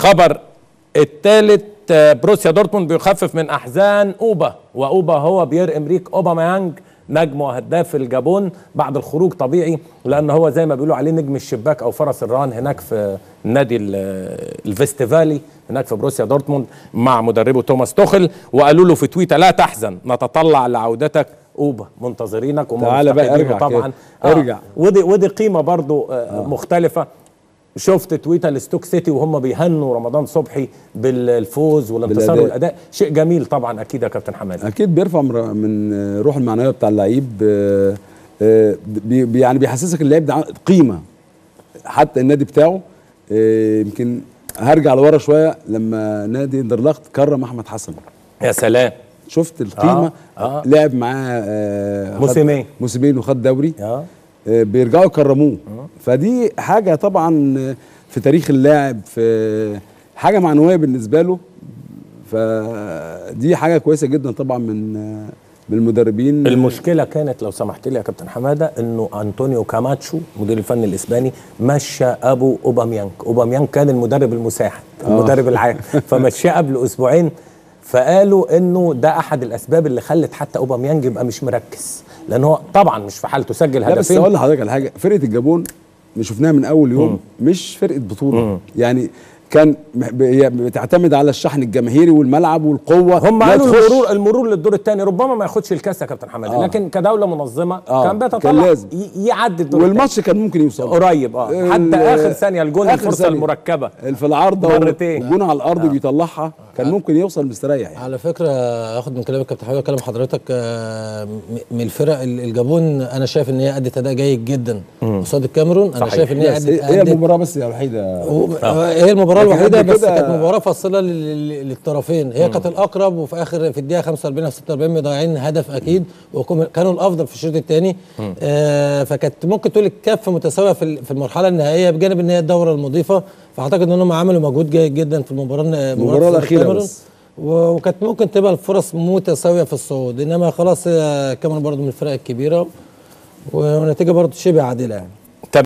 الخبر الثالث بروسيا دورتموند بيخفف من احزان اوبا واوبا هو بيير امريك اوباميانج نجم وهداف الجابون بعد الخروج طبيعي لان هو زي ما بيقولوا عليه نجم الشباك او فرس الرهان هناك في نادي ال- الفيستيفالي هناك في بروسيا دورتموند مع مدربه توماس توخل وقالوا له في تويتر لا تحزن نتطلع لعودتك اوبا منتظرينك تعالى بقى ومفتقدينه ارجع طبعا كده. ارجع. ودي ودي قيمه برضو آه مختلفه شفت تويتر لستوك سيتي وهم بيهنوا رمضان صبحي بالفوز والانتصار بالأداء. والاداء شيء جميل طبعا اكيد يا كابتن حماد اكيد بيرفع مر- من روح المعنويه بتاع اللعيب آه، آه، بي بي- يعني بيحسسك اللعيب ده عن- قيمه حتى النادي بتاعه آه، يمكن هرجع لورا شويه لما نادي اندرلخت كرم احمد حسن يا سلام شفت القيمه آه، آه. لعب معاه آه، خد- موسمين. موسمين وخد دوري اه آه، بيرجعوا يكرموه فدي حاجه طبعا آه، في تاريخ اللاعب في حاجه معنويه بالنسبه له فدي حاجه كويسه جدا طبعا من آه، من المدربين المشكله كانت لو سمحت لي يا كابتن حماده انه انطونيو كاماتشو المدير الفني الاسباني مشى ابو اوباميانج اوباميانج كان المدرب المساعد المدرب العام فمشاه قبل اسبوعين فقالوا انه ده احد الاسباب اللي خلت حتى اوباميانج يبقى مش مركز لان هو طبعا مش في حالته سجل لا بس هدفين اقول لحضرتك على حاجه فرقه الجابون اللي شفناها من اول يوم مش فرقه بطوله يعني كان مح- ب- هي بتعتمد على الشحن الجماهيري والملعب والقوه هم لا قالوا تخش. المرور المرور للدور الثاني ربما ما ياخدش الكاس يا كابتن حماده آه. لكن كدوله منظمه آه، كان بيتطلع كان لازم. ي- يعدي الدور والماتش كان ممكن يوصل قريب اه ال- حتى اخر ثانيه الجون آخر الفرصه ثانية. المركبه في العارضه مرتين. والجون على الارض بيطلعها كان ممكن يوصل مستريح يعني على فكره اخد من كلامك كابتن حبيبي كلام حضرتك آه، م- من الفرق ال- الجابون انا شايف ان هي ادت اداء جيد جدا قصاد الكاميرون انا صحيح. شايف ان هي بس ادت هي أدت- المباراه بس هي الوحيده هو- هي المباراه لكن الوحيده قبل بس كده- كانت مباراه فاصله لل- لل- للطرفين هي كانت الاقرب وفي اخر في الدقيقه 45 او 46 مضيعين هدف اكيد وكانوا الافضل في الشوط الثاني آه فكانت ممكن تقول الكفه متساويه في ال- في المرحله النهائيه بجانب ان هي الدوره المضيفه فاعتقد ان هم عملوا مجهود جيد جدا في المباراه المباراة الأخيرة الكاميرون. بس. و- وكانت ممكن تبقى الفرص متساويه في الصعود انما خلاص آه، الكاميرون برضو من الفرق الكبيره ونتيجه برضو شبه عادله يعني